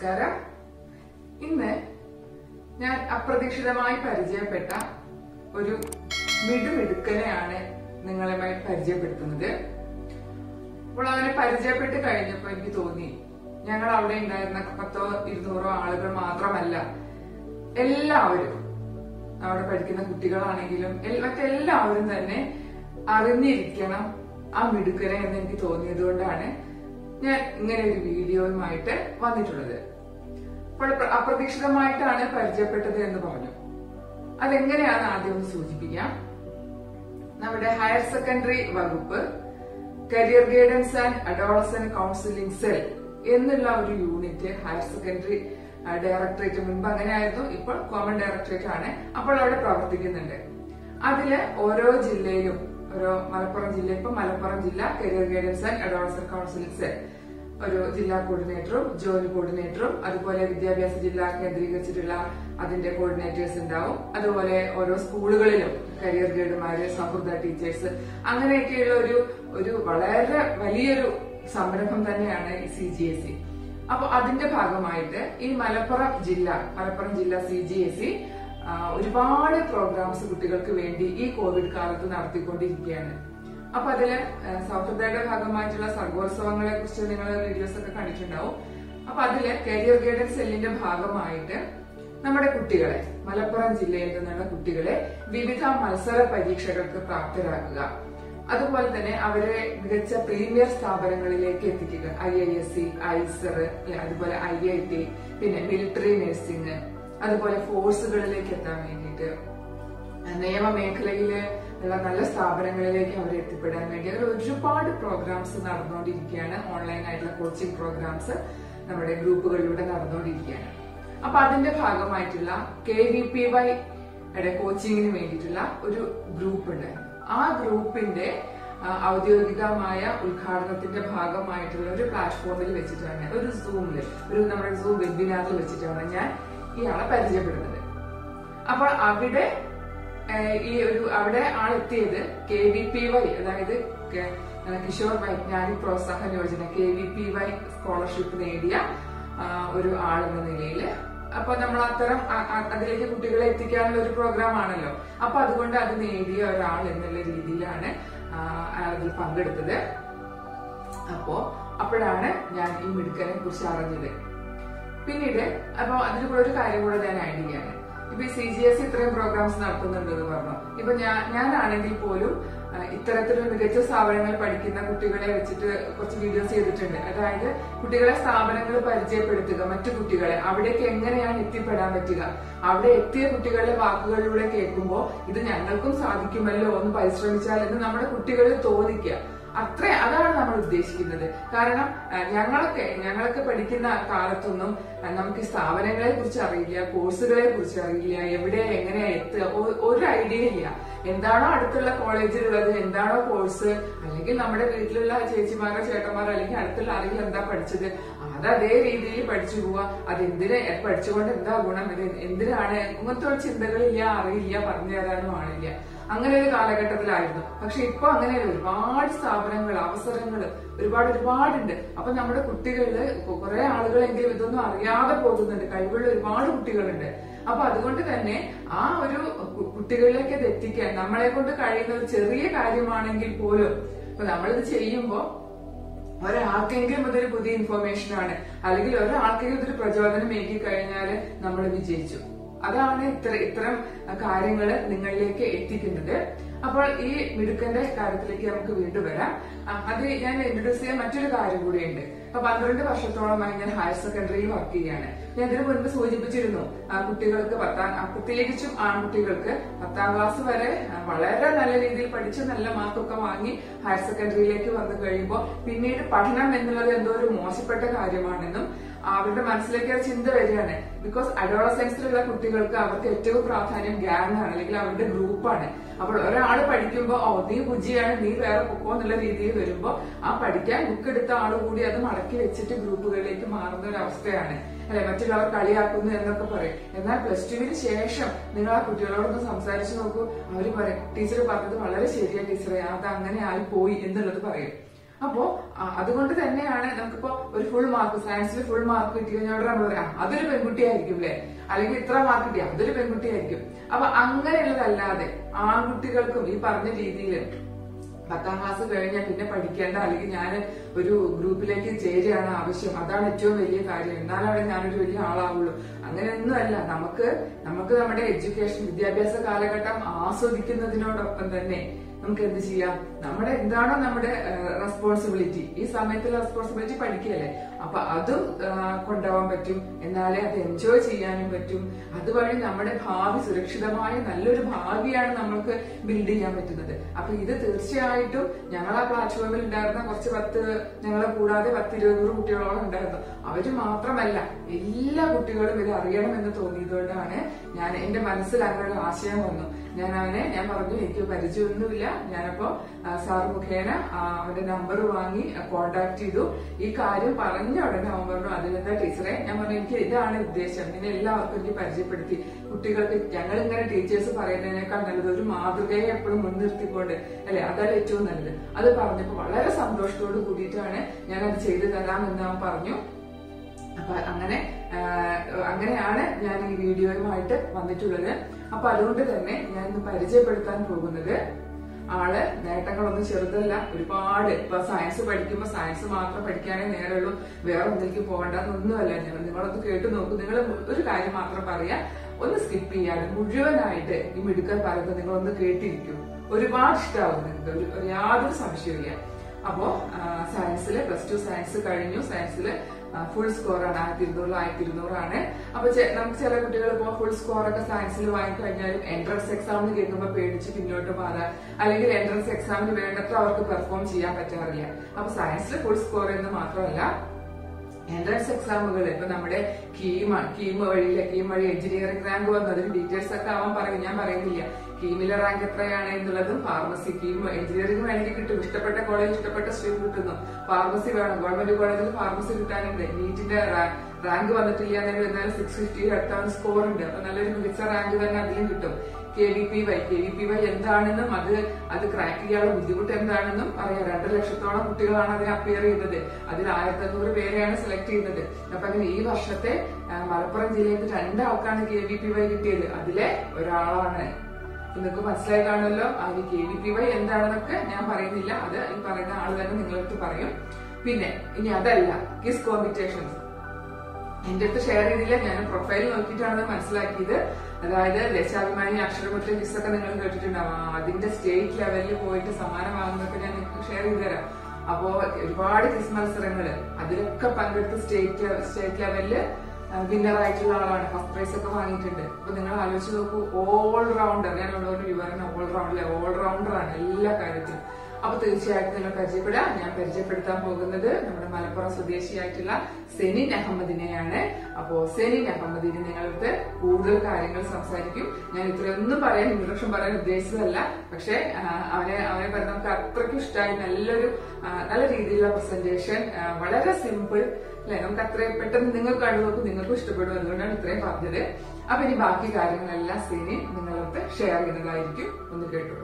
നമസ്കാരം ഇന്ന് ഞാൻ അപ്രതീക്ഷിതമായി പരിചയപ്പെട്ട ഒരു മിടുമിടുക്കനെയാണ് നിങ്ങളുമായി പരിചയപ്പെടുത്തുന്നത് അപ്പോൾ അവനെ പരിചയപ്പെട്ട് കഴിഞ്ഞപ്പോൾ എനിക്ക് തോന്നി ഞങ്ങൾ അവിടെ ഉണ്ടായിരുന്ന പത്തോ ഇരുന്നൂറോ ആളുകൾ മാത്രമല്ല എല്ലാവരും അവിടെ പഠിക്കുന്ന കുട്ടികളാണെങ്കിലും എൽ- മറ്റെല്ലാവരും തന്നെ അറിഞ്ഞിരിക്കണം ആ മിടുക്കനെ എന്ന് എനിക്ക് തോന്നിയത് കൊണ്ടാണ് ഞാൻ ഇങ്ങനെ ഒരു വീഡിയോയുമായിട്ട് വന്നിട്ടുള്ളത് അപ്പോൾ പ്ര- അപ്രതീക്ഷിതമായിട്ടാണ് പരിചയപ്പെട്ടത് എന്ന് പറഞ്ഞു അതെങ്ങനെയാണ് ആദ്യം ഒന്ന് സൂചിപ്പിക്കാം നമ്മുടെ ഹയർ സെക്കൻഡറി വകുപ്പ് career guidance and adolescent counselling cell എന്നുള്ള ഒരു യൂണിറ്റ് ഹയർ സെക്കൻഡറി ഡയറക്ടറേറ്റ് മുൻപ് അങ്ങനെയായിരുന്നു ഇപ്പോൾ കോമൺ ഡയറക്ടറേറ്റ് ആണ് അപ്പോൾ അവിടെ പ്രവർത്തിക്കുന്നുണ്ട് അതില് ഓരോ ജില്ലയിലും ഓരോ മലപ്പുറം ജില്ല ഇപ്പൊ മലപ്പുറം ജില്ല career guidance and adolescent counselling cell ഒരു ജില്ലാ കോർഡിനേറ്ററും ജോലി കോർഡിനേറ്ററും അതുപോലെ വിദ്യാഭ്യാസ ജില്ല കേന്ദ്രീകരിച്ചിട്ടുള്ള അതിന്റെ കോർഡിനേറ്റേഴ്സ് ഉണ്ടാവും അതുപോലെ ഓരോ സ്കൂളുകളിലും കരിയർ ഗൈഡുമാര് സൗഹൃദ ടീച്ചേഴ്സ് അങ്ങനെയൊക്കെയുള്ള ഒരു ഒരു വളരെ വലിയൊരു സംരംഭം തന്നെയാണ് ഈ സി ജി എസ് സി അപ്പൊ അതിന്റെ ഭാഗമായിട്ട് ഈ മലപ്പുറം ജില്ല മലപ്പുറം ജില്ല സി ജി എസ് സി ഒരുപാട് പ്രോഗ്രാംസ് കുട്ടികൾക്ക് വേണ്ടി ഈ കോവിഡ് കാലത്ത് നടത്തിക്കൊണ്ടിരിക്കുകയാണ് അപ്പൊ അതില് ആ, സൗഹൃദയുടെ ഭാഗമായിട്ടുള്ള സർഗോത്സവങ്ങളെ കുറിച്ച് നിങ്ങൾ വീഡിയോസ് ഒക്കെ കണ്ടിട്ടുണ്ടാവും അപ്പൊ അതില് കരിയർ ഗൈഡൻസ് സെല്ലിന്റെ ഭാഗമായിട്ട് നമ്മുടെ കുട്ടികളെ മലപ്പുറം ജില്ലയിൽ നിന്നുള്ള കുട്ടികളെ വിവിധ മത്സര പരീക്ഷകൾക്ക് പ്രാപ്തരാക്കുക അതുപോലെ തന്നെ അവരെ മികച്ച പ്രീമിയർ സ്ഥാപനങ്ങളിലേക്ക് എത്തിക്കുക I I S C IISER അതുപോലെ ഐ ഐ ടി പിന്നെ മിലിറ്ററി നഴ്സിംഗ് അതുപോലെ ഫോഴ്സുകളിലേക്ക് എത്താൻ വേണ്ടിയിട്ട് നിയമമേഖലയില് ഉള്ള നല്ല സ്ഥാപനങ്ങളിലേക്ക് അവർ എത്തിപ്പെടാൻ വേണ്ടി അങ്ങനെ ഒരുപാട് പ്രോഗ്രാംസ് നടന്നുകൊണ്ടിരിക്കുകയാണ് ഓൺലൈൻ ആയിട്ടുള്ള കോച്ചിങ് പ്രോഗ്രാംസ് നമ്മുടെ ഗ്രൂപ്പുകളിലൂടെ നടന്നുകൊണ്ടിരിക്കുകയാണ് അപ്പൊ അതിന്റെ ഭാഗമായിട്ടുള്ള കെ വി പി വൈ കോച്ചിങ്ങിന് വേണ്ടിയിട്ടുള്ള ഒരു ഗ്രൂപ്പ് ഉണ്ടായിരുന്നു ആ ഗ്രൂപ്പിന്റെ ആ, ഔദ്യോഗികമായ ഉദ്ഘാടനത്തിന്റെ ഭാഗമായിട്ടുള്ള ഒരു പ്ലാറ്റ്ഫോമിൽ വെച്ചിട്ടാണ് ഒരു സൂമില് ഒരു നമ്മുടെ സൂം വെബിനാറിൽ വെച്ചിട്ടാണ് ഞാൻ ഇയാളെ പരിചയപ്പെടുന്നത് അപ്പോൾ അവിടെ ഏഹ്, ഈ ഒരു അവിടെ ആളെത്തിയത് കെ വി പി വൈ അതായത് കെ- ഏഹ്, Kishore Vaigyanik Protsahan Yojana K V P Y scholarship നേടിയ ആ, ഒരു ആളെന്ന നിലയിൽ അപ്പൊ നമ്മൾ അത്തരം അ- അ- അതിലേക്ക് കുട്ടികളെ എത്തിക്കാനുള്ള ഒരു പ്രോഗ്രാം ആണല്ലോ അപ്പൊ അതുകൊണ്ട് അത് നേടിയ ഒരാൾ എന്നുള്ള രീതിയിലാണ് ആ, അതിൽ പങ്കെടുത്തത് അപ്പോ അപ്പോഴാണ് ഞാൻ ഈ മിടുക്കനെ കുറിച്ച് അറിഞ്ഞത് പിന്നീട് അപ്പൊ അതിന് കൂടെ ഒരു കാര്യം കൂടെ ഞാൻ ആഡ് ചെയ്യാണ് ഇപ്പൊ ഈ സി ജി എസ് ഇത്രയും പ്രോഗ്രാംസ് നടത്തുന്നുണ്ടെന്ന് പറഞ്ഞു ഇപ്പൊ ഞാൻ ഞാനാണെങ്കിൽ പോലും ആ, ഇത്തരത്തിലുള്ള മികച്ച സ്ഥാപനങ്ങൾ പഠിക്കുന്ന കുട്ടികളെ വെച്ചിട്ട് കുറച്ച് വീഡിയോസ് ചെയ്തിട്ടുണ്ട് അതായത് കുട്ടികളെ സ്ഥാപനങ്ങൾ പരിചയപ്പെടുത്തുക മറ്റു കുട്ടികളെ അവിടേക്ക് എങ്ങനെയാണ് എത്തിപ്പെടാൻ പറ്റുക അവിടെ എത്തിയ കുട്ടികളുടെ വാക്കുകളിലൂടെ കേൾക്കുമ്പോൾ ഇത് ഞങ്ങൾക്കും സാധിക്കുമല്ലോ ഒന്ന് പരിശ്രമിച്ചാൽ എന്ന് നമ്മുടെ കുട്ടികളിൽ തോന്നിക്കുക അത്ര അതാണ് നമ്മൾ ഉദ്ദേശിക്കുന്നത് കാരണം ആ, ഞങ്ങളൊക്കെ ഞങ്ങളൊക്കെ പഠിക്കുന്ന കാലത്തൊന്നും ആ, നമുക്ക് ഈ സ്ഥാപനങ്ങളെ കുറിച്ച് അറിയില്ല കോഴ്സുകളെ കുറിച്ച് അറിയില്ല എവിടെ എങ്ങനെ എത്തുക ഒ- ഒരു ഐഡിയ ഇല്ല എന്താണോ അടുത്തുള്ള കോളേജിലുള്ളത് എന്താണോ കോഴ്സ് അല്ലെങ്കിൽ നമ്മുടെ വീട്ടിലുള്ള ചേച്ചിമാരോ ചേട്ടന്മാരോ അല്ലെങ്കിൽ അടുത്തുള്ള ആരെങ്കിലും എന്താ പഠിച്ചത് അത് അതേ രീതിയിൽ പഠിച്ചു പോവുക അത് എന്തിന് പഠിച്ചുകൊണ്ട് എന്താ ഗുണം ഇത് എന്തിനാണ് ഇങ്ങനത്തെ ഒരു ചിന്തകളില്ല അറിയില്ല പറഞ്ഞു തരാനും ആളില്ല അങ്ങനെ ഒരു കാലഘട്ടത്തിലായിരുന്നു പക്ഷെ ഇപ്പൊ അങ്ങനെയല്ല ഒരുപാട് സ്ഥാപനങ്ങൾ അവസരങ്ങൾ ഒരുപാട് ഒരുപാടുണ്ട് അപ്പൊ നമ്മുടെ കുട്ടികളില് കുറെ ആളുകളെങ്കിലും ഇതൊന്നും അറിയാതെ പോകുന്നുണ്ട് കഴിവുള്ള ഒരുപാട് കുട്ടികളുണ്ട് അപ്പൊ അതുകൊണ്ട് തന്നെ ആ ഒരു കു- കുട്ടികളിലേക്ക് അത് എത്തിക്കാൻ നമ്മളെ കൊണ്ട് കഴിയുന്ന ഒരു ചെറിയ കാര്യമാണെങ്കിൽ പോലും ഇപ്പൊ നമ്മളിത് ചെയ്യുമ്പോ ഒരാൾക്കെങ്കിലും ഇതൊരു പുതിയ ഇൻഫർമേഷൻ ആണ് അല്ലെങ്കിൽ ഒരാൾക്കെങ്കിലും ഇതൊരു പ്രചോദനം ഏകി കഴിഞ്ഞാൽ നമ്മൾ വിജയിച്ചു അതാണ് ഇത്ര ഇത്തരം കാര്യങ്ങൾ നിങ്ങളിലേക്ക് എത്തിക്കുന്നത് അപ്പോൾ ഈ മിടുക്കന്റെ കാര്യത്തിലേക്ക് നമുക്ക് വീണ്ടും വരാം ആ, അത് ഞാൻ ഇൻട്രൊഡ്യൂസ് ചെയ്യാൻ മറ്റൊരു കാര്യം കൂടിയുണ്ട് അപ്പൊ പന്ത്രണ്ട് വർഷത്തോളമായി ഞാൻ ഹയർ സെക്കൻഡറിയിൽ വർക്ക് ചെയ്യാണ് ഞാൻ ഇതിനു മുൻപ് സൂചിപ്പിച്ചിരുന്നു ആ, കുട്ടികൾക്ക് പത്താം ആ, പ്രത്യേകിച്ചും ആൺകുട്ടികൾക്ക് പത്താം ക്ലാസ് വരെ ആ, വളരെ നല്ല രീതിയിൽ പഠിച്ച് നല്ല മാർക്കൊക്കെ വാങ്ങി ഹയർ സെക്കൻഡറിയിലേക്ക് വന്നു കഴിയുമ്പോൾ പിന്നീട് പഠനം എന്നുള്ളത് എന്തോ ഒരു മോശപ്പെട്ട കാര്യമാണെന്നും അവരുടെ മനസ്സിലേക്ക് ആ ചിന്ത വരികയാണ് ബിക്കോസ് അഡോളസെൻസിലുള്ള കുട്ടികൾക്ക് അവർക്ക് ഏറ്റവും പ്രാധാന്യം ഗ്യാങ് ആണ് അല്ലെങ്കിൽ അവരുടെ ഗ്രൂപ്പാണ് അപ്പോൾ ഒരാൾ പഠിക്കുമ്പോൾ ഓ നീ ബുജിയാണ് നീ വേറെ പൊക്കോ എന്നുള്ള രീതിയിൽ വരുമ്പോൾ ആ പഠിക്കാൻ ബുക്ക് എടുത്ത ആൾ കൂടി അത് മടക്കി വെച്ചിട്ട് ഗ്രൂപ്പുകളിലേക്ക് മാറുന്ന ഒരു അവസ്ഥയാണ് അല്ലെ മറ്റുള്ളവർ കളിയാക്കുന്നു എന്നൊക്കെ പറയും എന്നാൽ പ്ലസ് ടുവിന് ശേഷം നിങ്ങൾ ആ കുട്ടികളോടൊന്ന് സംസാരിച്ചു നോക്കൂ അവർ പറയും ടീച്ചർ പറഞ്ഞത് വളരെ ശരിയാ ടീച്ചറെ അത് അങ്ങനെ ആയി പോയി എന്നുള്ളത് പറയും അപ്പോ ആ, അതുകൊണ്ട് തന്നെയാണ് നമുക്കിപ്പോ ഒരു ഫുൾ മാർക്ക് സയൻസിൽ ഫുൾ മാർക്ക് കിട്ടി കഴിഞ്ഞാൽ ഉടനെ നമ്മൾ പറയാം അതൊരു പെൺകുട്ടിയായിരിക്കും അല്ലെ അല്ലെങ്കിൽ ഇത്ര മാർക്ക് കിട്ടിയ അതൊരു പെൺകുട്ടിയായിരിക്കും അപ്പൊ അങ്ങനെയുള്ളതല്ലാതെ ആൺകുട്ടികൾക്കും ഈ പറഞ്ഞ രീതിയിൽ പത്താം ക്ലാസ് കഴിഞ്ഞാൽ പിന്നെ പഠിക്കേണ്ട അല്ലെങ്കിൽ ഞാൻ ഒരു ഗ്രൂപ്പിലേക്ക് ചേരുകയാണ് ആവശ്യം അതാണ് ഏറ്റവും വലിയ കാര്യം എന്നാലാണ് ഞാനൊരു വലിയ ആളാവുള്ളൂ അങ്ങനെയൊന്നുമല്ല നമുക്ക് നമുക്ക് നമ്മുടെ എഡ്യൂക്കേഷൻ വിദ്യാഭ്യാസ കാലഘട്ടം ആസ്വദിക്കുന്നതിനോടൊപ്പം തന്നെ നമുക്ക് എന്ത് ചെയ്യാം നമ്മുടെ എന്താണോ നമ്മുടെ റെസ്പോൺസിബിലിറ്റി ഈ സമയത്തുള്ള റെസ്പോൺസിബിലിറ്റി പഠിക്കുകയല്ലേ അപ്പൊ അതും ആ, കൊണ്ടുപോകാൻ പറ്റും എന്നാലേ അത് എൻജോയ് ചെയ്യാനും പറ്റും അതുവഴി നമ്മുടെ ഭാവി സുരക്ഷിതമായ നല്ലൊരു ഭാവിയാണ് നമ്മൾക്ക് ബിൽഡ് ചെയ്യാൻ പറ്റുന്നത് അപ്പൊ ഇത് തീർച്ചയായിട്ടും ഞങ്ങൾ ആ പ്ലാറ്റ്ഫോമിൽ ഉണ്ടായിരുന്ന കുറച്ച് പത്ത് ഞങ്ങളെ കൂടാതെ പത്ത് ഇരുപത് കുട്ടികളോളം ഉണ്ടായിരുന്നു അവര് മാത്രമല്ല എല്ലാ കുട്ടികളും ഇത് അറിയണമെന്ന് തോന്നിയതുകൊണ്ടാണ് ഞാൻ എന്റെ മനസ്സിൽ അങ്ങനെ ഒരു ആശയം വന്നു ഞാൻ അവനെ ഞാൻ പറഞ്ഞു എനിക്ക് പരിചയമൊന്നുമില്ല ഞാനപ്പോ ആ, സാർ മുഖേന ആ, അവന്റെ നമ്പർ വാങ്ങി കോണ്ടാക്ട് ചെയ്തു ഈ കാര്യം പറഞ്ഞ ഉടനെ അവൻ പറഞ്ഞു അതിലെന്താ ടീച്ചറെ ഞാൻ പറഞ്ഞു എനിക്ക് ഇതാണ് ഉദ്ദേശം നിന്നെ എല്ലാവർക്കും എനിക്ക് പരിചയപ്പെടുത്തി കുട്ടികൾക്ക് ഞങ്ങൾ ഇങ്ങനെ ടീച്ചേഴ്സ് പറയുന്നതിനേക്കാൾ നല്ലത് ഒരു മാതൃകയെ എപ്പോഴും മുൻനിർത്തിക്കൊണ്ട് അല്ലെ അതാണ് ഏറ്റവും നല്ലത് അത് പറഞ്ഞപ്പോൾ വളരെ സന്തോഷത്തോട് കൂടിയിട്ടാണ് ഞാൻ അത് ചെയ്തു തരാമെന്ന് അവൻ പറഞ്ഞു അപ്പൊ അങ്ങനെ ആ, അങ്ങനെയാണ് ഞാൻ ഈ വീഡിയോയുമായിട്ട് വന്നിട്ടുള്ളത് അപ്പൊ അതുകൊണ്ട് തന്നെ ഞാൻ ഇന്ന് പരിചയപ്പെടുത്താൻ പോകുന്നത് ആള് നേട്ടങ്ങളൊന്നും ചെറുതല്ല ഒരുപാട് ഇപ്പൊ സയൻസ് പഠിക്കുമ്പോ സയൻസ് മാത്രം പഠിക്കാനേ നേരമുള്ളൂ വേറെ ഒന്നിലേക്ക് പോകണ്ടെന്നൊന്നുമല്ല ഞാൻ നിങ്ങളൊന്ന് കേട്ടു നോക്കൂ നിങ്ങൾ ഒരു കാര്യം മാത്രം പറയാ ഒന്ന് സ്കിപ്പ് ചെയ്യാതെ മുഴുവനായിട്ട് ഈ മിടുക്കൻ പറയുന്നത് നിങ്ങളൊന്ന് കേട്ടിരിക്കും ഒരുപാട് ഇഷ്ടാവും നിങ്ങൾക്ക് ഒരു ഒരു യാതൊരു സംശയമില്ല അപ്പോ സയൻസിൽ പ്ലസ് ടു സയൻസ് കഴിഞ്ഞു സയൻസിൽ ഫുൾ സ്കോറാണ് ആയിരത്തി ഇരുന്നൂറിൽ ആയിരത്തി ഇരുന്നൂറാണ് അപ്പൊ ചെ- നമുക്ക് ചില കുട്ടികൾ ഇപ്പോൾ ഫുൾ സ്കോർ ഒക്കെ സയൻസിൽ വാങ്ങിക്കഴിഞ്ഞാലും എൻട്രൻസ് എക്സാമിന് കേൾക്കുമ്പോൾ പേടിച്ച് പിന്നോട്ട് മാറാം അല്ലെങ്കിൽ എൻട്രൻസ് എക്സാമിന് വേണ്ടത്ര അവർക്ക് പെർഫോം ചെയ്യാൻ പറ്റാറില്ല അപ്പൊ സയൻസിൽ ഫുൾ സ്കോർ എന്ന് മാത്രമല്ല എൻട്രൻസ് എക്സാമുകൾ ഇപ്പൊ നമ്മുടെ കീമ കീം വഴിയിലെ കീം വഴി എഞ്ചിനീയറിംഗ് റാങ്ക് വന്നു അതിന് ഡീറ്റെയിൽസ് ഒക്കെ അവൻ പറയും ഞാൻ പറയുന്നില്ല കീമിലെ റാങ്ക് എത്രയാണ് എന്നുള്ളതും ഫാർമസി കീം എഞ്ചിനീയറിംഗ് വേണമെങ്കിൽ കിട്ടും ഇഷ്ടപ്പെട്ട കോളേജ് ഇഷ്ടപ്പെട്ട സ്ട്രീം കിട്ടുന്നു ഫാർമസി വേണം ഗവൺമെന്റ് കോളേജിൽ ഫാർമസി കിട്ടാനുണ്ട് നീറ്റിന്റെ റാങ്ക് വന്നിട്ടില്ല എന്നെങ്കിൽ എന്നാലും സിക്സ് ഫിഫ്റ്റി അടുത്താണ് സ്കോർ ഉണ്ട് അപ്പൊ നല്ലൊരു മികച്ച റാങ്ക് തന്നെ അതിലും കിട്ടും K V P Y K V P Y എന്താണെന്നും അത് അത് ക്രാക്ക് ചെയ്യാനുള്ള ബുദ്ധിമുട്ട് എന്താണെന്നും അറിയാം രണ്ട് ലക്ഷത്തോളം കുട്ടികളാണ് അതിന് അപ്പിയർ ചെയ്തത് അതിൽ ആയിരത്തി അഞ്ഞൂറ് പേരെയാണ് സെലക്ട് ചെയ്തത് അപ്പൊ അങ്ങനെ ഈ വർഷത്തെ ആ, മലപ്പുറം ജില്ലയിൽ നിന്ന് രണ്ടാൾക്കാണ് കെ വി പി വൈ കിട്ടിയത് അതിലെ ഒരാളാണ് നിങ്ങൾക്ക് മനസ്സിലായി കാണുമല്ലോ ആ ഈ കെ വി പി വൈ എന്താണെന്നൊക്കെ ഞാൻ പറയുന്നില്ല അത് ഈ പറയുന്ന ആള് തന്നെ നിങ്ങളടുത്ത് പറയും പിന്നെ ഇനി അതല്ല കിസ് കോമ്പറ്റീഷൻസ് എന്റെ അടുത്ത് ഷെയർ ചെയ്തില്ല ഞാൻ പ്രൊഫൈൽ നോക്കിയിട്ടാണ് അത് മനസ്സിലാക്കിയത് അതായത് ദേശാഭിമാനി അക്ഷരമുദ്ര കിസ്സൊക്കെ നിങ്ങൾ കേട്ടിട്ടുണ്ടാവും ആ, അതിന്റെ സ്റ്റേറ്റ് ലെവലിൽ പോയിട്ട് സമ്മാനം വാങ്ങുന്നതൊക്കെ ഞാൻ നിങ്ങൾക്ക് ഷെയർ ചെയ്തു തരാം അപ്പോ ഒരുപാട് ക്വിസ് മത്സരങ്ങള് അതിലൊക്കെ പങ്കെടുത്ത് സ്റ്റേറ്റ് സ്റ്റേറ്റ് ലെവലില് വിന്നർ ആയിട്ടുള്ള ആളാണ് ഫസ്റ്റ് പ്രൈസ് ഒക്കെ വാങ്ങിയിട്ടുണ്ട് അപ്പൊ നിങ്ങൾ ആലോചിച്ച് നോക്കൂ ഓൾ റൗണ്ടർ ഞാൻ ഉള്ളൊരു വിവരണം ഓൾ റൗണ്ടർ ഓൾ റൗണ്ടർ ആണ് എല്ലാ കാര്യത്തിലും അപ്പൊ തീർച്ചയായിട്ടും നിങ്ങൾ പരിചയപ്പെടാം ഞാൻ പരിചയപ്പെടുത്താൻ പോകുന്നത് നമ്മുടെ മലപ്പുറം സ്വദേശിയായിട്ടുള്ള സെനിൻ അഹമ്മദിനെയാണ് അപ്പോ സെനിൻ അഹമ്മദിന് നിങ്ങളടുത്ത് കൂടുതൽ കാര്യങ്ങൾ സംസാരിക്കും ഞാൻ ഇത്രയൊന്നും പറയാൻ ഇൻട്രൊഡക്ഷൻ പറയാൻ ഉദ്ദേശിച്ചതല്ല പക്ഷെ ആ, അവനെ അവനെ പറഞ്ഞ നമുക്ക് അത്രയ്ക്കും ഇഷ്ടമായി നല്ലൊരു ആ, നല്ല രീതിയിലുള്ള പ്രസന്റേഷൻ വളരെ സിമ്പിൾ അല്ലെ നമുക്ക് അത്രയും പെട്ടെന്ന് നിങ്ങൾ കണ്ടു നോക്കും നിങ്ങൾക്കും ഇഷ്ടപ്പെടും അതുകൊണ്ടാണ് ഇത്രയും പറഞ്ഞത് അപ്പൊ ഇനി ബാക്കി കാര്യങ്ങളെല്ലാം സെനിൻ നിങ്ങളടുത്ത് ഷെയർ ചെയ്യുന്നതായിരിക്കും ഒന്ന് കേട്ടോളൂ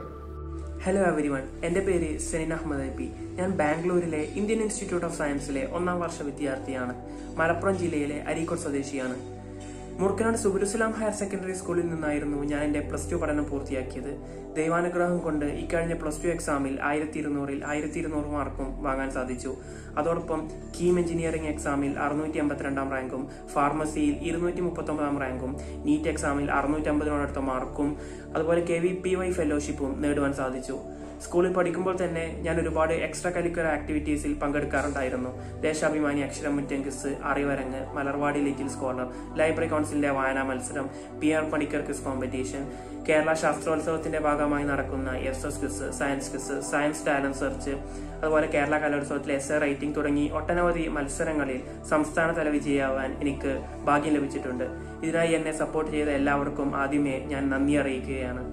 ഹലോ എവരിവൺ എൻ്റെ പേര് സെനിൻ അഹമ്മദ് പി ഞാൻ ബാംഗ്ലൂരിലെ ഇന്ത്യൻ ഇൻസ്റ്റിറ്റ്യൂട്ട് ഓഫ് സയൻസിലെ ഒന്നാം വർഷ വിദ്യാർത്ഥിയാണ് മലപ്പുറം ജില്ലയിലെ അരീക്കോട് സ്വദേശിയാണ് മുർക്കനാട് സുബുലുസ്ലാം ഹയർ സെക്കൻഡറി സ്കൂളിൽ നിന്നായിരുന്നു ഞാൻ എൻ്റെ പ്ലസ് ടു പഠനം പൂർത്തിയാക്കിയത് ദൈവാനുഗ്രഹം കൊണ്ട് ഇക്കഴിഞ്ഞ പ്ലസ് ടു എക്സാമിൽ ആയിരത്തി ഇരുന്നൂറിൽ ആയിരത്തി ഇരുന്നൂറ് മാർക്കും വാങ്ങാൻ സാധിച്ചു അതോടൊപ്പം കീം എഞ്ചിനീയറിംഗ് എക്സാമിൽ അറുന്നൂറ്റി എൺപത്തിരണ്ടാം റാങ്കും ഫാർമസിയിൽ ഇരുന്നൂറ്റി മുപ്പത്തൊമ്പതാം റാങ്കും നീറ്റ് എക്സാമിൽ അറുന്നൂറ്റി അമ്പതിനോടടുത്ത മാർക്കും അതുപോലെ കെ വി പി വൈ ഫെലോഷിപ്പും നേടുവാൻ സാധിച്ചു സ്കൂളിൽ പഠിക്കുമ്പോൾ തന്നെ ഞാൻ ഒരുപാട് എക്സ്ട്രാ കരിക്കുലർ ആക്ടിവിറ്റീസിൽ പങ്കെടുക്കാറുണ്ടായിരുന്നു Deshabhimani Aksharamuttam quiz Arivarangu Malarvadi little scholar library കൗൺസിലിന്റെ വായനാ മത്സരം P R Panicker quiz competition Kerala ശാസ്ത്രോത്സവത്തിന്റെ ഭാഗമായി നടക്കുന്ന S S quiz science quiz science talent search അതുപോലെ കേരള കലോത്സവത്തിലെ എസ് എ റൈറ്റിംഗ് തുടങ്ങി ഒട്ടനവധി മത്സരങ്ങളിൽ സംസ്ഥാനതല വിജയിയാവാൻ എനിക്ക് ഭാഗ്യം ലഭിച്ചിട്ടുണ്ട് ഇതിനായി എന്നെ സപ്പോർട്ട് ചെയ്ത എല്ലാവർക്കും ആദ്യമേ ഞാൻ നന്ദി അറിയിക്കുകയാണ്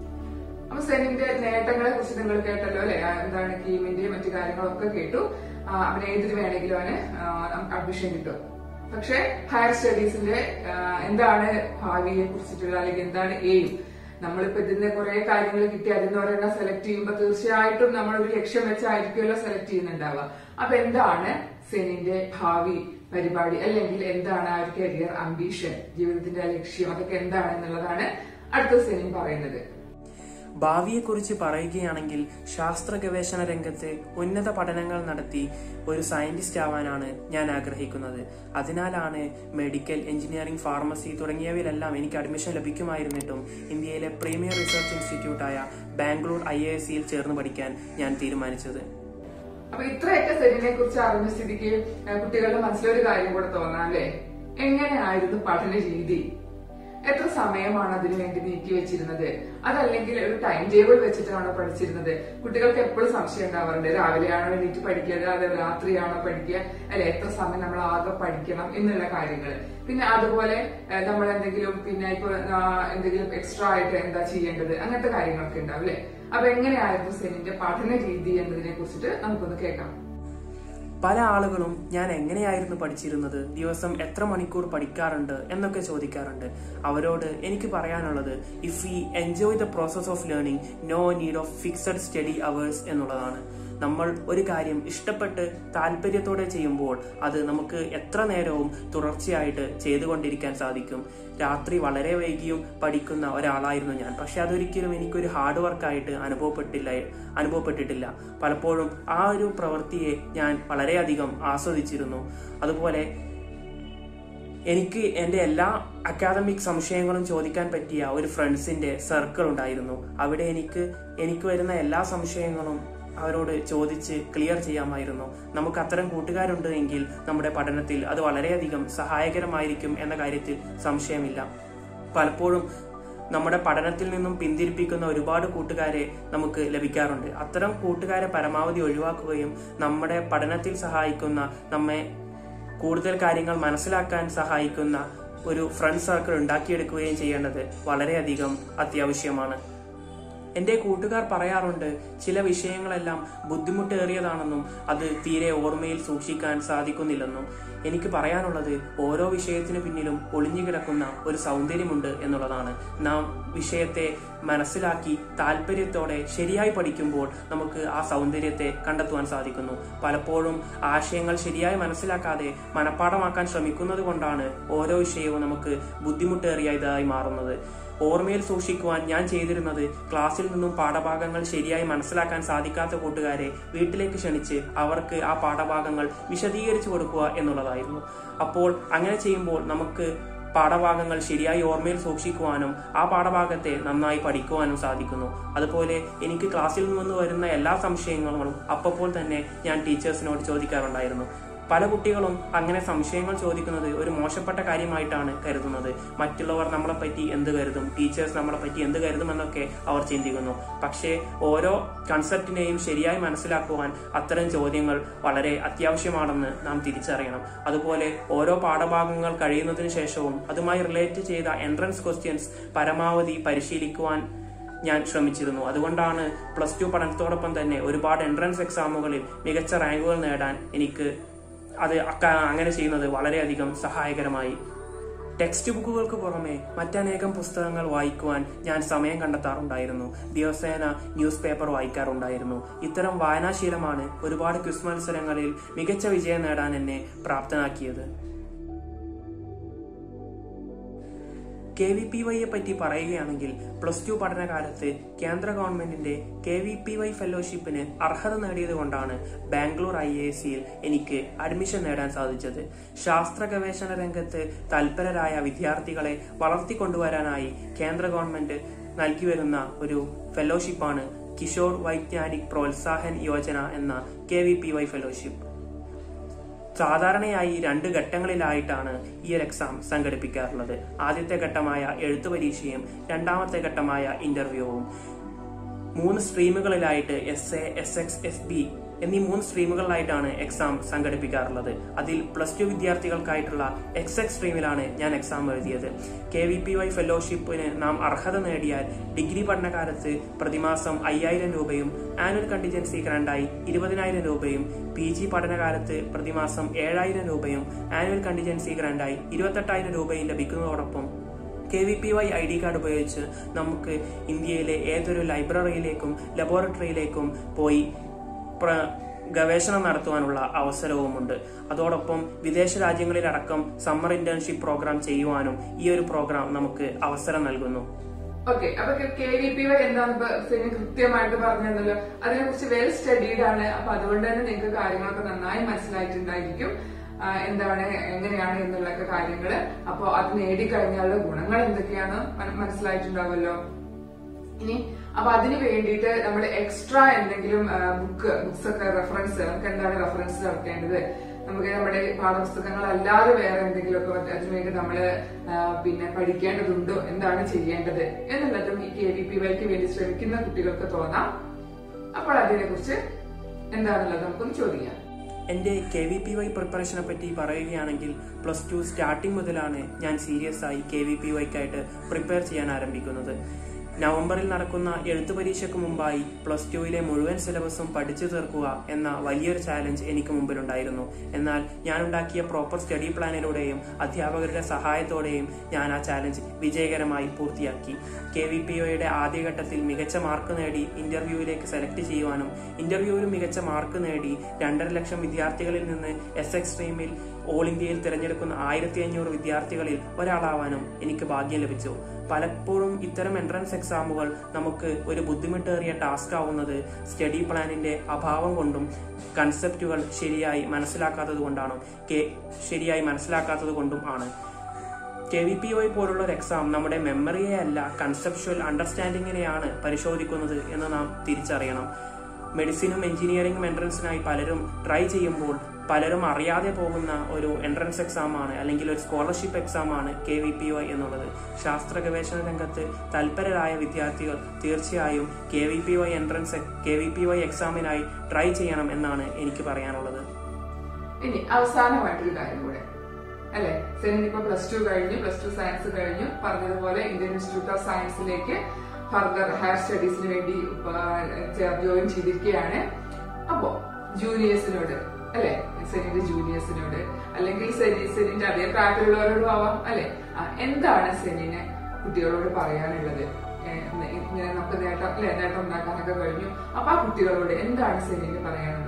അപ്പൊ സെനിന്റെ നേട്ടങ്ങളെ കുറിച്ച് നിങ്ങൾ കേട്ടല്ലോ അല്ലെ എന്താണ് കീമിന്റെയും മറ്റു കാര്യങ്ങളൊക്കെ കേട്ടു ആ, അവന് ഏതിന് വേണമെങ്കിലും അവന് ആ, നമുക്ക് അഡ്മിഷൻ കിട്ടും പക്ഷെ ഹയർ സ്റ്റഡീസിന്റെ ആ, എന്താണ് ഭാവിയെ കുറിച്ചിട്ടുള്ള അല്ലെങ്കിൽ എന്താണ് എയിം നമ്മളിപ്പോ ഇതിന് കുറെ കാര്യങ്ങൾ കിട്ടി അതിന് ഒരെണ്ണം സെലക്ട് ചെയ്യുമ്പോൾ തീർച്ചയായിട്ടും നമ്മൾ ഒരു ലക്ഷ്യം വെച്ചായിരിക്കുമല്ലോ സെലക്ട് ചെയ്യുന്നുണ്ടാവുക അപ്പൊ എന്താണ് സെനിന്റെ ഭാവി പരിപാടി അല്ലെങ്കിൽ എന്താണ് ആ ഒരു കരിയർ അംബീഷൻ ജീവിതത്തിന്റെ ആ ലക്ഷ്യം അതൊക്കെ എന്താണ് എന്നുള്ളതാണ് അടുത്ത സെനിൻ പറയുന്നത് ഭാവിയെക്കുറിച്ച് പറയുകയാണെങ്കിൽ ശാസ്ത്ര ഗവേഷണ രംഗത്ത് ഉന്നത പഠനങ്ങൾ നടത്തി ഒരു സയന്റിസ്റ്റ് ആവാനാണ് ഞാൻ ആഗ്രഹിക്കുന്നത് അതിനാലാണ് മെഡിക്കൽ എഞ്ചിനീയറിംഗ് ഫാർമസി തുടങ്ങിയവയിലെല്ലാം എനിക്ക് അഡ്മിഷൻ ലഭിക്കുമായിരുന്നിട്ടും ഇന്ത്യയിലെ പ്രീമിയർ റിസർച്ച് ഇൻസ്റ്റിറ്റ്യൂട്ടായ ബാംഗ്ലൂർ ഐ എ സിയിൽ ചേർന്ന് പഠിക്കാൻ ഞാൻ തീരുമാനിച്ചത് അപ്പൊ ഇത്രയൊക്കെ സെനിനെ കുറിച്ച് അറിഞ്ഞ സ്ഥിതിക്ക് ഏഹ്, കുട്ടികളുടെ മനസ്സിലൊരു കാര്യം കൂടെ തോന്നാം അല്ലെ എങ്ങനെയായിരുന്നു പഠന രീതി എത്ര സമയമാണ് അതിനു വേണ്ടി നീക്കി വെച്ചിരുന്നത് അതല്ലെങ്കിൽ ഒരു ടൈം ടേബിൾ വെച്ചിട്ടാണോ പഠിച്ചിരുന്നത് കുട്ടികൾക്ക് എപ്പോഴും സംശയം ഉണ്ടാവാറുണ്ട് രാവിലെയാണോ എണീറ്റ് പഠിക്കുക അതെ രാത്രിയാണോ പഠിക്കുക അല്ലെ എത്ര സമയം നമ്മൾ ആകെ പഠിക്കണം എന്നുള്ള കാര്യങ്ങൾ പിന്നെ അതുപോലെ ഏഹ്, നമ്മൾ എന്തെങ്കിലും പിന്നെ ഇപ്പൊ ആ, എന്തെങ്കിലും എക്സ്ട്രാ ആയിട്ട് എന്താ ചെയ്യേണ്ടത് അങ്ങനത്തെ കാര്യങ്ങളൊക്കെ ഉണ്ടാവും അല്ലെ അപ്പൊ എങ്ങനെയായിരുന്നു സെനിന്റെ പഠന രീതി എന്നതിനെ കുറിച്ചിട്ട് നമുക്കൊന്ന് കേൾക്കാം പല ആളുകളും ഞാൻ എങ്ങനെയായിരുന്നു പഠിച്ചിരുന്നത് ദിവസം എത്ര മണിക്കൂർ പഠിക്കാറുണ്ട് എന്നൊക്കെ ചോദിക്കാറുണ്ട് അവരോട് എനിക്ക് പറയാനുള്ളത് if we enjoy the process of learning no need of fixed study hours എന്നുള്ളതാണ് നമ്മൾ ഒരു കാര്യം ഇഷ്ടപ്പെട്ട് താല്പര്യത്തോടെ ചെയ്യുമ്പോൾ അത് നമുക്ക് എത്ര നേരവും തുടർച്ചയായിട്ട് ചെയ്തുകൊണ്ടിരിക്കാൻ സാധിക്കും രാത്രി വളരെ വൈകിയും പഠിക്കുന്ന ഒരാളായിരുന്നു ഞാൻ പക്ഷെ അതൊരിക്കലും എനിക്കൊരു ഹാർഡ് വർക്കായിട്ട് അനുഭവപ്പെട്ടില്ല അനുഭവപ്പെട്ടിട്ടില്ല പലപ്പോഴും ആ ഒരു പ്രവൃത്തിയെ ഞാൻ വളരെയധികം ആസ്വദിച്ചിരുന്നു അതുപോലെ എനിക്ക് എൻ്റെ എല്ലാ അക്കാദമിക് സംശയങ്ങളും ചോദിക്കാൻ പറ്റിയ ഒരു ഫ്രണ്ട്സിന്റെ സർക്കിൾ ഉണ്ടായിരുന്നു അവിടെ എനിക്ക് എനിക്ക് വരുന്ന എല്ലാ സംശയങ്ങളും അവരോട് ചോദിച്ച് ക്ലിയർ ചെയ്യാമായിരുന്നു നമുക്ക് അത്തരം കൂട്ടുകാരുണ്ട് എങ്കിൽ നമ്മുടെ പഠനത്തിൽ അത് വളരെയധികം സഹായകരമായിരിക്കും എന്ന കാര്യത്തിൽ സംശയമില്ല പലപ്പോഴും നമ്മുടെ പഠനത്തിൽ നിന്നും പിന്തിരിപ്പിക്കുന്ന ഒരുപാട് കൂട്ടുകാരെ നമുക്ക് ലഭിക്കാറുണ്ട് അത്തരം കൂട്ടുകാരെ പരമാവധി ഒഴിവാക്കുകയും നമ്മുടെ പഠനത്തിൽ സഹായിക്കുന്ന നമ്മെ കൂടുതൽ കാര്യങ്ങൾ മനസ്സിലാക്കാൻ സഹായിക്കുന്ന ഒരു ഫ്രണ്ട് സർക്കിൾ ഉണ്ടാക്കിയെടുക്കുകയും ചെയ്യേണ്ടത് വളരെയധികം അത്യാവശ്യമാണ് എന്റെ കൂട്ടുകാർ പറയാറുണ്ട് ചില വിഷയങ്ങളെല്ലാം ബുദ്ധിമുട്ടേറിയതാണെന്നും അത് തീരെ ഓർമ്മയിൽ സൂക്ഷിക്കാൻ സാധിക്കുന്നില്ലെന്നും എനിക്ക് പറയാനുള്ളത് ഓരോ വിഷയത്തിനു പിന്നിലും ഒളിഞ്ഞുകിടക്കുന്ന ഒരു സൗന്ദര്യമുണ്ട് എന്നുള്ളതാണ് നാം വിഷയത്തെ മനസ്സിലാക്കി താല്പര്യത്തോടെ ശരിയായി പഠിക്കുമ്പോൾ നമുക്ക് ആ സൗന്ദര്യത്തെ കണ്ടെത്തുവാൻ സാധിക്കുന്നു പലപ്പോഴും ആശയങ്ങൾ ശരിയായി മനസ്സിലാക്കാതെ മനഃപ്പാടമാക്കാൻ ശ്രമിക്കുന്നത് കൊണ്ടാണ് ഓരോ വിഷയവും നമുക്ക് ബുദ്ധിമുട്ടേറിയതായി മാറുന്നത് ഓർമ്മയിൽ സൂക്ഷിക്കുവാൻ ഞാൻ ചെയ്തിരുന്നത് ക്ലാസ്സിൽ നിന്നും പാഠഭാഗങ്ങൾ ശരിയായി മനസ്സിലാക്കാൻ സാധിക്കാത്ത കൂട്ടുകാരെ വീട്ടിലേക്ക് ക്ഷണിച്ച് അവർക്ക് ആ പാഠഭാഗങ്ങൾ വിശദീകരിച്ചു കൊടുക്കുക എന്നുള്ളതായിരുന്നു അപ്പോൾ അങ്ങനെ ചെയ്യുമ്പോൾ നമുക്ക് പാഠഭാഗങ്ങൾ ശരിയായി ഓർമ്മയിൽ സൂക്ഷിക്കുവാനും ആ പാഠഭാഗത്തെ നന്നായി പഠിക്കുവാനും സാധിക്കുന്നു അതുപോലെ എനിക്ക് ക്ലാസ്സിൽ നിന്ന് വരുന്ന എല്ലാ സംശയങ്ങളും അപ്പോൾ തന്നെ ഞാൻ ടീച്ചേഴ്സിനോട് ചോദിക്കാറുണ്ടായിരുന്നു പല കുട്ടികളും അങ്ങനെ സംശയങ്ങൾ ചോദിക്കുന്നത് ഒരു മോശപ്പെട്ട കാര്യമായിട്ടാണ് കരുതുന്നത് മറ്റുള്ളവർ നമ്മളെ പറ്റി എന്ത് കരുതും ടീച്ചേഴ്സ് നമ്മളെ പറ്റി എന്ത് കരുതും എന്നൊക്കെ അവർ ചിന്തിക്കുന്നു പക്ഷേ ഓരോ കൺസെപ്റ്റിനെയും ശരിയായി മനസ്സിലാക്കുവാൻ അത്തരം ചോദ്യങ്ങൾ വളരെ അത്യാവശ്യമാണെന്ന് നാം തിരിച്ചറിയണം അതുപോലെ ഓരോ പാഠഭാഗങ്ങൾ കഴിയുന്നതിന് ശേഷവും അതുമായി റിലേറ്റ് ചെയ്ത എൻട്രൻസ് ക്വസ്റ്റ്യൻസ് പരമാവധി പരിശീലിക്കുവാൻ ഞാൻ ശ്രമിച്ചിരുന്നു അതുകൊണ്ടാണ് പ്ലസ് ടു പഠനത്തോടൊപ്പം തന്നെ ഒരുപാട് എൻട്രൻസ് എക്സാമുകളിൽ മികച്ച റാങ്കുകൾ നേടാൻ എനിക്ക് അത് അക്ക- അങ്ങനെ ചെയ്യുന്നത് വളരെയധികം സഹായകരമായി ടെക്സ്റ്റ് ബുക്കുകൾക്ക് പുറമെ മറ്റനേകം പുസ്തകങ്ങൾ വായിക്കുവാൻ ഞാൻ സമയം കണ്ടെത്താറുണ്ടായിരുന്നു ദിവസേന ന്യൂസ് പേപ്പർ വായിക്കാറുണ്ടായിരുന്നു ഇത്തരം വായനാശീലമാണ് ഒരുപാട് ക്വിസ് മത്സരങ്ങളിൽ മികച്ച വിജയം നേടാൻ എന്നെ പ്രാപ്തനാക്കിയത് കെ വി പി വൈയെ പറ്റി പറയുകയാണെങ്കിൽ പ്ലസ് ടു പഠനകാലത്ത് കേന്ദ്ര ഗവൺമെന്റിന്റെ കെ വി പി വൈ ഫെലോഷിപ്പിന് അർഹത നേടിയത് കൊണ്ടാണ് ബാംഗ്ലൂർ ഐ എ സിയിൽ എനിക്ക് അഡ്മിഷൻ നേടാൻ സാധിച്ചത് ശാസ്ത്ര ഗവേഷണ രംഗത്ത് തൽപരരായ വിദ്യാർത്ഥികളെ വളർത്തിക്കൊണ്ടുവരാനായി കേന്ദ്ര ഗവൺമെന്റ് നൽകി വരുന്ന ഒരു ഫെലോഷിപ്പാണ് കിഷോർ വൈജ്ഞാനിക് പ്രോത്സാഹൻ യോജന എന്ന K V P Y fellowship സാധാരണയായി രണ്ട് ഘട്ടങ്ങളിലായിട്ടാണ് ഈ ഒരു എക്സാം സംഘടിപ്പിക്കാറുള്ളത് ആദ്യത്തെ ഘട്ടമായ എഴുത്തു പരീക്ഷയും രണ്ടാമത്തെ ഘട്ടമായ ഇന്റർവ്യൂവും മൂന്ന് സ്ട്രീമുകളിലായിട്ട് S A S X S B എന്നീ മൂന്ന് സ്ട്രീമുകളിലായിട്ടാണ് എക്സാം സംഘടിപ്പിക്കാറുള്ളത് അതിൽ പ്ലസ് ടു വിദ്യാർത്ഥികൾക്കായിട്ടുള്ള എക്സ് എക്സ് സ്ട്രീമിലാണ് ഞാൻ എക്സാം എഴുതിയത് കെ വി പി വൈ ഫെലോഷിപ്പിന് നാം അർഹത നേടിയാൽ ഡിഗ്രി പഠനകാലത്ത് പ്രതിമാസം അയ്യായിരം രൂപയും ആനുവൽ കണ്ടിജൻസി ഗ്രാൻഡായി ഇരുപതിനായിരം രൂപയും പി ജി പഠനകാലത്ത് പ്രതിമാസം ഏഴായിരം രൂപയും ആനുവൽ കണ്ടിജൻസി ഗ്രാൻഡായി ഇരുപത്തെട്ടായിരം രൂപയും ലഭിക്കുന്നതോടൊപ്പം K V P Y I D card ഉപയോഗിച്ച് നമുക്ക് ഇന്ത്യയിലെ ഏതൊരു ലൈബ്രറിയിലേക്കും ലബോറട്ടറിയിലേക്കും പോയി പ്ര- ഗവേഷണം നടത്തുവാനുള്ള അവസരവുമുണ്ട് അതോടൊപ്പം വിദേശ രാജ്യങ്ങളിലടക്കം സമ്മർ ഇന്റേൺഷിപ്പ് പ്രോഗ്രാം ചെയ്യുവാനും ഈ ഒരു പ്രോഗ്രാം നമുക്ക് അവസരം നൽകുന്നു ഓക്കെ അപ്പൊ കെ വി പി വൈ എന്താന്ന് ഇപ്പൊ സെനി കൃത്യമായിട്ട് പറഞ്ഞു തന്നല്ലോ അതിനെ കുറിച്ച് വെൽ സ്റ്റഡീഡ് ആണ് അപ്പൊ അതുകൊണ്ട് തന്നെ നിങ്ങൾക്ക് കാര്യങ്ങളൊക്കെ നന്നായി മനസ്സിലായിട്ടുണ്ടായിരിക്കും ആ, എന്താണ് എങ്ങനെയാണ് എന്നുള്ളൊക്കെ കാര്യങ്ങള് അപ്പൊ അത് നേടിക്കഴിഞ്ഞാലുള്ള ഗുണങ്ങൾ എന്തൊക്കെയാണ് മന- മനസ്സിലായിട്ടുണ്ടാവുമല്ലോ ഇനി അപ്പൊ അതിന് വേണ്ടിയിട്ട് നമ്മൾ എക്സ്ട്രാ എന്തെങ്കിലും ബുക്ക് ബുക്സ് ഒക്കെ റെഫറൻസ് നമുക്ക് എന്താണ് റെഫറൻസ് നടത്തേണ്ടത് നമുക്ക് നമ്മുടെ പാഠപുസ്തകങ്ങൾ അല്ലാതെ വേറെ എന്തെങ്കിലുമൊക്കെ അതിനുവേണ്ടി നമ്മള് ആ, പിന്നെ പഠിക്കേണ്ടതുണ്ടോ എന്താണ് ചെയ്യേണ്ടത് എന്നുള്ളതും ഈ കെ വി പി വൈക്ക് വേണ്ടി ശ്രമിക്കുന്ന കുട്ടികൾക്ക് തോന്നാം അപ്പോൾ അതിനെ കുറിച്ച് എന്താണെന്നുള്ളത് നമുക്കൊന്ന് ചോദിക്കാം എൻ്റെ കെ വി പി വൈ പ്രിപ്പറേഷനെ പറ്റി പറയുകയാണെങ്കിൽ പ്ലസ് ടു സ്റ്റാർട്ടിംഗ് മുതലാണ് ഞാൻ സീരിയസ് ആയി കെ വി പി വൈക്കായിട്ട് പ്രിപ്പയർ ചെയ്യാൻ ആരംഭിക്കുന്നത് നവംബറിൽ നടക്കുന്ന എഴുത്തു പരീക്ഷയ്ക്ക് മുമ്പായി പ്ലസ് ടുവിലെ മുഴുവൻ സിലബസും പഠിച്ചു തീർക്കുക എന്ന വലിയൊരു ചാലഞ്ച് എനിക്ക് മുമ്പിലുണ്ടായിരുന്നു എന്നാൽ ഞാൻ ഉണ്ടാക്കിയ പ്രോപ്പർ സ്റ്റഡി പ്ലാനിലൂടെയും അധ്യാപകരുടെ സഹായത്തോടെയും ഞാൻ ആ ചാലഞ്ച് വിജയകരമായി പൂർത്തിയാക്കി കെ വി പി ഒയുടെ ആദ്യഘട്ടത്തിൽ മികച്ച മാർക്ക് നേടി ഇന്റർവ്യൂവിലേക്ക് സെലക്ട് ചെയ്യുവാനും ഇന്റർവ്യൂവിൽ മികച്ച മാർക്ക് നേടി രണ്ടര ലക്ഷം വിദ്യാർത്ഥികളിൽ നിന്ന് എസ് എക്സ് സ്ട്രീമിൽ ഓൾ ഇന്ത്യയിൽ തിരഞ്ഞെടുക്കുന്ന ആയിരത്തി അഞ്ഞൂറ് വിദ്യാർത്ഥികളിൽ ഒരാളാവാനും എനിക്ക് ഭാഗ്യം ലഭിച്ചു പലപ്പോഴും ഇത്തരം എൻട്രൻസ് എക്സാമുകൾ നമുക്ക് ഒരു ബുദ്ധിമുട്ടേറിയ ടാസ്ക് ആവുന്നത് സ്റ്റഡി പ്ലാനിന്റെ അഭാവം കൊണ്ടും കൺസെപ്റ്റുകൾ ശരിയായി മനസ്സിലാക്കാത്തത് കൊണ്ടാണ് ശരിയായി മനസ്സിലാക്കാത്തത് കൊണ്ടും ആണ് കെ വി പി ഒ പോലുള്ള ഒരു എക്സാം നമ്മുടെ മെമ്മറിയെ അല്ല കൺസെപ്ച്വൽ അണ്ടർസ്റ്റാൻഡിങ്ങിനെയാണ് പരിശോധിക്കുന്നത് എന്ന് നാം തിരിച്ചറിയണം മെഡിസിനും എഞ്ചിനീയറിംഗും എൻട്രൻസിനായി പലരും ട്രൈ ചെയ്യുമ്പോൾ പലരും അറിയാതെ പോകുന്ന ഒരു എൻട്രൻസ് എക്സാം ആണ് അല്ലെങ്കിൽ ഒരു സ്കോളർഷിപ്പ് എക്സാം ആണ് കെ വി പി ഒ എന്നുള്ളത് ശാസ്ത്ര ഗവേഷണ രംഗത്ത് തൽപരരായ വിദ്യാർത്ഥികൾ തീർച്ചയായും K V P O entrance K V P O എക്സാമിനായി ട്രൈ ചെയ്യണം എന്നാണ് എനിക്ക് പറയാനുള്ളത് ഇനി അവസാനമായിട്ടൊരു കാര്യം കൂടെ അല്ലെ സെനിൻ ഇപ്പൊ പ്ലസ് ടു കഴിഞ്ഞു പ്ലസ് ടു സയൻസ് കഴിഞ്ഞു പറഞ്ഞതുപോലെ ഇന്ത്യൻ ഇൻസ്റ്റിറ്റ്യൂട്ട് ഓഫ് സയൻസിലേക്ക് ഫർദർ ഹയർ സ്റ്റഡീസിന് വേണ്ടി ജോയിൻ ചെയ്തിരിക്കുകയാണ് അപ്പോ ജൂനിയേഴ്സിനോട് അല്ലെ സെനിന്റെ ജൂനിയേഴ്സിനോട് അല്ലെങ്കിൽ സെനി സെനിന്റെ അതേ പ്രായത്തിലുള്ളവരോടും ആവാം അല്ലെ ആ, എന്താണ് സെനിന് കുട്ടികളോട് പറയാനുള്ളത് ഏഹ് ഇങ്ങനെ നമുക്ക് നേട്ടം അല്ലെ നേട്ടം ഉണ്ടാക്കാനൊക്കെ കഴിഞ്ഞു അപ്പൊ ആ കുട്ടികളോട് എന്താണ് സെനിന് പറയാനുള്ളത്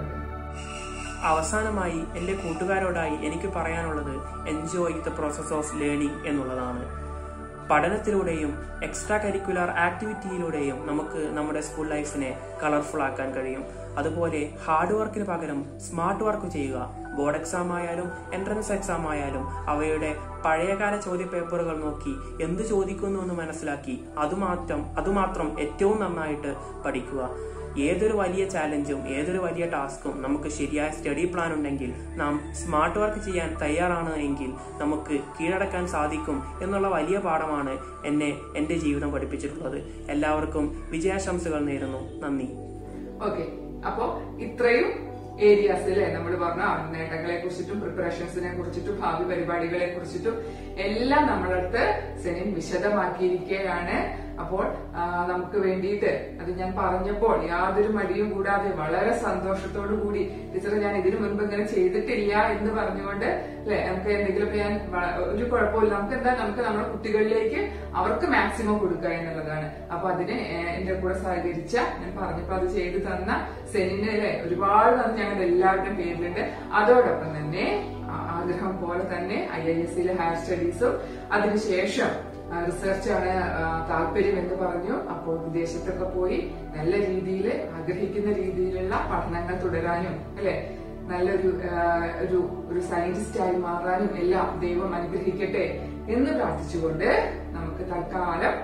അവസാനമായി എൻ്റെ കൂട്ടുകാരോടായി എനിക്ക് പറയാനുള്ളത് enjoy the process of learning എന്നുള്ളതാണ് പഠനത്തിലൂടെയും എക്സ്ട്രാ കരിക്കുലർ ആക്ടിവിറ്റിയിലൂടെയും നമുക്ക് നമ്മുടെ സ്കൂൾ ലൈഫിനെ കളർഫുൾ ആക്കാൻ കഴിയും അതുപോലെ ഹാർഡ് വർക്കിന് പകരം സ്മാർട്ട് വർക്ക് ചെയ്യുക ബോർഡ് എക്സാം ആയാലും എൻട്രൻസ് എക്സാം ആയാലും അവയുടെ പഴയകാല ചോദ്യപേപ്പറുകൾ നോക്കി എന്ത് ചോദിക്കുന്നു എന്ന് മനസ്സിലാക്കി അതുമാത്രം അതുമാത്രം ഏറ്റവും നന്നായിട്ട് പഠിക്കുക ഏതൊരു വലിയ ചാലഞ്ചും ഏതൊരു വലിയ ടാസ്കും നമുക്ക് ശരിയായ സ്റ്റഡി പ്ലാൻ ഉണ്ടെങ്കിൽ നാം സ്മാർട്ട് വർക്ക് ചെയ്യാൻ തയ്യാറാണ് എങ്കിൽ നമുക്ക് കീഴടക്കാൻ സാധിക്കും എന്നുള്ള വലിയ പാഠമാണ് എന്നെ എൻ്റെ ജീവിതം പഠിപ്പിച്ചിട്ടുള്ളത് എല്ലാവർക്കും വിജയാശംസകൾ നേരുന്നു നന്ദി ഓക്കെ അപ്പോ ഇത്രയും ഏരിയാസ് അല്ലെ നമ്മൾ പറഞ്ഞ ആ നേട്ടങ്ങളെ കുറിച്ചിട്ടും പ്രിപ്പറേഷൻസിനെ കുറിച്ചിട്ടും ഭാവി പരിപാടികളെ കുറിച്ചിട്ടും എല്ലാം നമ്മളടുത്ത് സെനിൻ വിശദമാക്കിയിരിക്കുകയാണ് അപ്പോൾ ആ, നമുക്ക് വേണ്ടിയിട്ട് അത് ഞാൻ പറഞ്ഞപ്പോൾ യാതൊരു മടിയും കൂടാതെ വളരെ സന്തോഷത്തോടു കൂടി ടീച്ചർ ഞാൻ ഇതിനു മുൻപ് ഇങ്ങനെ ചെയ്തിട്ടില്ല എന്ന് പറഞ്ഞുകൊണ്ട് അല്ലെ നമുക്ക് എന്തെങ്കിലും ഇപ്പൊ ഞാൻ വ- ഒരു കുഴപ്പമില്ല നമുക്ക് എന്താ നമുക്ക് നമ്മുടെ കുട്ടികളിലേക്ക് അവർക്ക് മാക്സിമം കൊടുക്കുക എന്നുള്ളതാണ് അപ്പൊ അതിന് ഏഹ്, എന്റെ കൂടെ സഹകരിച്ച ഞാൻ പറഞ്ഞപ്പോ അത് ചെയ്തു തന്ന സെനിന് അല്ലെ ഒരുപാട് നന്ദി ഞങ്ങളുടെ എല്ലാവരുടെയും പേരിലുണ്ട് അതോടൊപ്പം തന്നെ ആ ആഗ്രഹം പോലെ തന്നെ ഐ ഐ എസ് സിയിലെ ഹയർ സ്റ്റഡീസും അതിനുശേഷം റിസർച്ച് ആണ് ആ, താല്പര്യം എന്ന് പറഞ്ഞു അപ്പോൾ വിദേശത്തൊക്കെ പോയി നല്ല രീതിയിൽ ആഗ്രഹിക്കുന്ന രീതിയിലുള്ള പഠനങ്ങൾ തുടരാനും അല്ലെ നല്ലൊരു ആ, ഒരു ഒരു സയന്റിസ്റ്റായി മാറാനും എല്ലാം ദൈവം അനുഗ്രഹിക്കട്ടെ എന്ന് പ്രാർത്ഥിച്ചുകൊണ്ട് നമുക്ക് തൽക്കാലം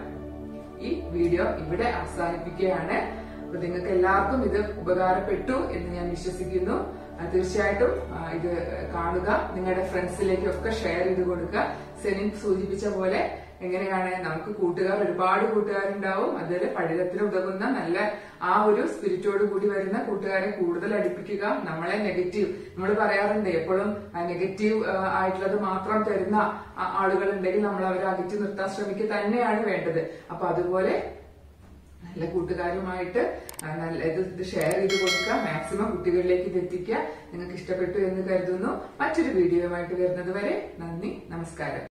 ഈ വീഡിയോ ഇവിടെ അവസാനിപ്പിക്കുകയാണ് അപ്പൊ നിങ്ങൾക്ക് എല്ലാവർക്കും ഇത് ഉപകാരപ്പെട്ടു എന്ന് ഞാൻ വിശ്വസിക്കുന്നു ആ, തീർച്ചയായിട്ടും ആ, ഇത് കാണുക നിങ്ങളുടെ ഫ്രണ്ട്സിലേക്കൊക്കെ ഷെയർ ചെയ്ത് കൊടുക്കുക സെനിൻ സൂചിപ്പിച്ച പോലെ എങ്ങനെയാണ് നമുക്ക് കൂട്ടുകാർ ഒരുപാട് കൂട്ടുകാരുണ്ടാവും അതുപോലെ പഠനത്തിന് ഉതകുന്ന നല്ല ആ ഒരു സ്പിരിറ്റോട് കൂടി വരുന്ന കൂട്ടുകാരെ കൂടുതൽ അടുപ്പിക്കുക നമ്മളെ നെഗറ്റീവ് നമ്മൾ പറയാറുണ്ട് എപ്പോഴും നെഗറ്റീവ് ആയിട്ടുള്ളത് മാത്രം തരുന്ന ആ- ആളുകളുണ്ടെങ്കിൽ നമ്മൾ അവരെ അകറ്റി നിർത്താൻ ശ്രമിക്കുക തന്നെയാണ് വേണ്ടത് അപ്പൊ അതുപോലെ നല്ല കൂട്ടുകാരുമായിട്ട് ആ, നല്ല ഇത് ഇത് ഷെയർ ചെയ്ത് കൊടുക്കുക മാക്സിമം കുട്ടികളിലേക്ക് ഇത് എത്തിക്കുക നിങ്ങൾക്ക് ഇഷ്ടപ്പെട്ടു എന്ന് കരുതുന്നു മറ്റൊരു വീഡിയോയുമായിട്ട് വരുന്നത് വരെ നന്ദി നമസ്കാരം